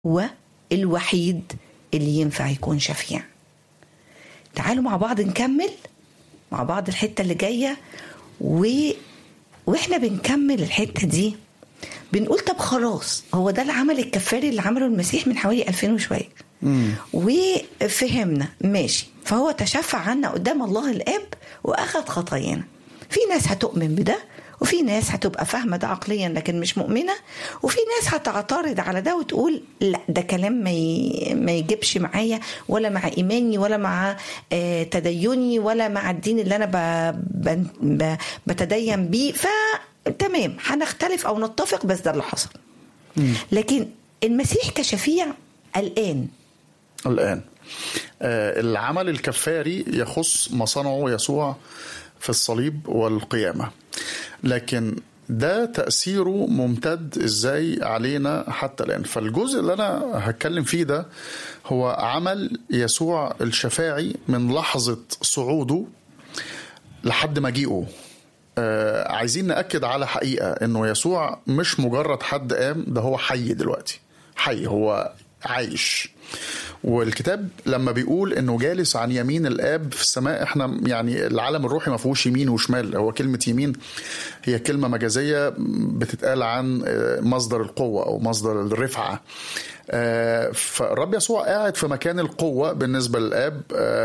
هو الوحيد اللي ينفع يكون شفيع تعالوا مع بعض نكمل مع بعض الحتة اللي جاية و... واحنا بنكمل الحتة دي بنقول طب خلاص هو ده العمل الكفاري اللي عمله المسيح من حوالي 2000 وشوية وفهمنا ماشي فهو تشفع عنا قدام الله الاب واخذ خطايانا في ناس هتؤمن بده وفي ناس هتبقى فاهمه ده عقليا لكن مش مؤمنه وفي ناس هتعترض على ده وتقول لا ده كلام ما ي... ما يجيبش معايا ولا مع ايماني ولا مع آه تديني ولا مع الدين اللي انا ب... ب... ب... بتدين بيه فتمام هنختلف او نتفق بس ده اللي حصل لكن المسيح كشفيع الان الآن آه، العمل الكفاري يخص ما صنعه يسوع في الصليب والقيامة لكن ده تأثيره ممتد ازاي علينا حتى الآن فالجزء اللي أنا هتكلم فيه ده هو عمل يسوع الشفاعي من لحظة صعوده لحد مجيئه آه عايزين نأكد على حقيقة انه يسوع مش مجرد حد قام ده هو حي دلوقتي حي هو عايش والكتاب لما بيقول انه جالس عن يمين الاب في السماء احنا يعني العالم الروحي ما فيهوش يمين وشمال هو كلمه يمين هي كلمه مجازيه بتتقال عن مصدر القوه او مصدر الرفعه فالرب يسوع قاعد في مكان القوة بالنسبة للآب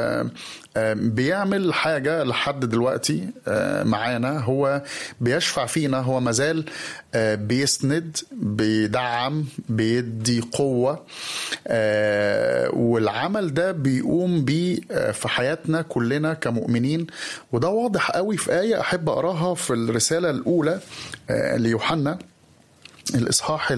بيعمل حاجة لحد دلوقتي معانا هو بيشفع فينا هو مازال بيسند بيدعم بيدي قوة والعمل ده بيقوم بيه في حياتنا كلنا كمؤمنين وده واضح قوي في آية أحب أقراها في الرسالة الأولى ليوحنا الإصحاح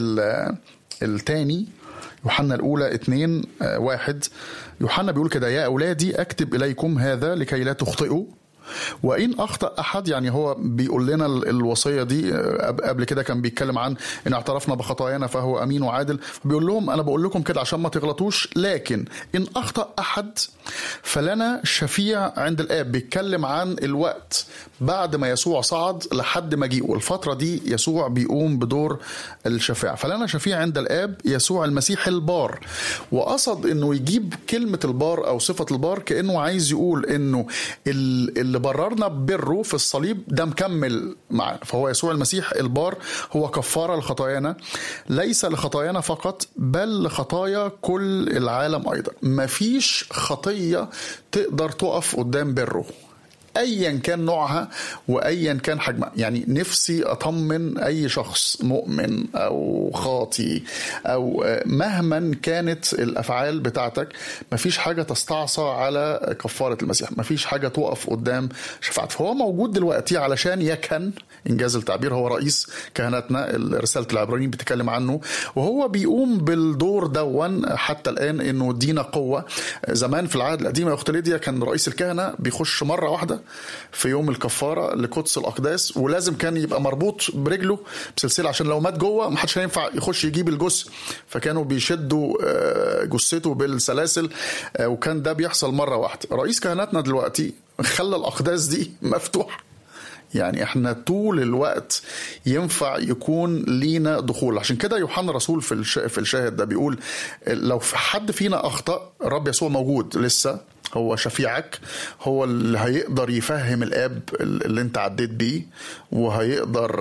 الثاني يوحنا الأولى اتنين واحد يوحنا بيقول كده يا أولادي أكتب إليكم هذا لكي لا تخطئوا وان اخطا احد يعني هو بيقول لنا الوصيه دي قبل كده كان بيتكلم عن ان اعترفنا بخطايانا فهو امين وعادل بيقول لهم انا بقول لكم كده عشان ما تغلطوش لكن ان اخطا احد فلنا شفيع عند الاب بيتكلم عن الوقت بعد ما يسوع صعد لحد مجيئه الفتره دي يسوع بيقوم بدور الشفاعه فلنا شفيع عند الاب يسوع المسيح البار وقصد انه يجيب كلمه البار او صفه البار كانه عايز يقول انه اللي اللي بررنا ببره في الصليب ده مكمل معاه فهو يسوع المسيح البار هو كفاره لخطايانا ليس لخطايانا فقط بل لخطايا كل العالم ايضا مفيش خطيه تقدر تقف قدام بره ايا كان نوعها وايا كان حجمها يعني نفسي اطمن اي شخص مؤمن او خاطي او مهما كانت الافعال بتاعتك مفيش حاجه تستعصى على كفاره المسيح مفيش حاجه تقف قدام شفاعته فهو موجود دلوقتي علشان يكهن انجاز التعبير هو رئيس كهنتنا رساله العبرانيين بتتكلم عنه وهو بيقوم بالدور دون حتى الان انه ادينا قوه زمان في العهد القديم يا اخت ليديا كان رئيس الكهنه بيخش مره واحده في يوم الكفاره لقدس الاقداس ولازم كان يبقى مربوط برجله بسلسله عشان لو مات جوه ما حدش هينفع يخش يجيب الجثه فكانوا بيشدوا جثته بالسلاسل وكان ده بيحصل مره واحده رئيس كهنتنا دلوقتي خلى الاقداس دي مفتوحه يعني احنا طول الوقت ينفع يكون لينا دخول عشان كده يوحنا رسول في في الشاهد ده بيقول لو في حد فينا اخطا الرب يسوع موجود لسه هو شفيعك هو اللي هيقدر يفهم الاب اللي انت عديت بيه وهيقدر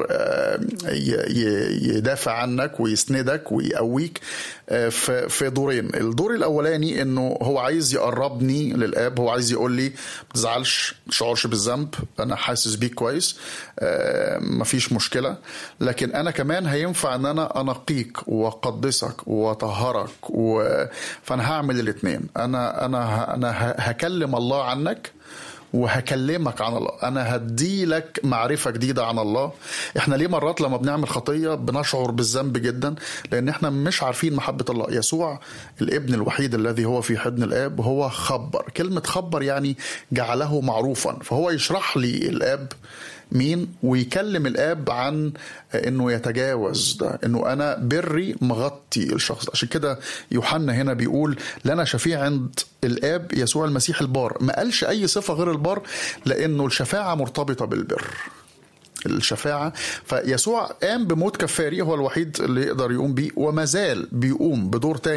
يدافع عنك ويسندك ويقويك في دورين الدور الاولاني انه هو عايز يقربني للاب هو عايز يقول لي ما تزعلش ما تشعرش بالذنب انا حاسس بيك كويس مفيش مشكله لكن انا كمان هينفع ان انا انقيك واقدسك واطهرك و... فانا هعمل الاثنين انا انا انا هكلم الله عنك وهكلمك عن الله انا هدي لك معرفة جديدة عن الله احنا ليه مرات لما بنعمل خطية بنشعر بالذنب جدا لان احنا مش عارفين محبة الله يسوع الابن الوحيد الذي هو في حضن الاب هو خبر كلمة خبر يعني جعله معروفا فهو يشرح لي الاب مين ويكلم الاب عن انه يتجاوز ده انه انا بري مغطي الشخص عشان كده يوحنا هنا بيقول لنا شفيع عند الاب يسوع المسيح البار ما قالش اي صفه غير البار لانه الشفاعه مرتبطه بالبر الشفاعة فيسوع قام بموت كفاري هو الوحيد اللي يقدر يقوم بيه وما زال بيقوم بدور تاني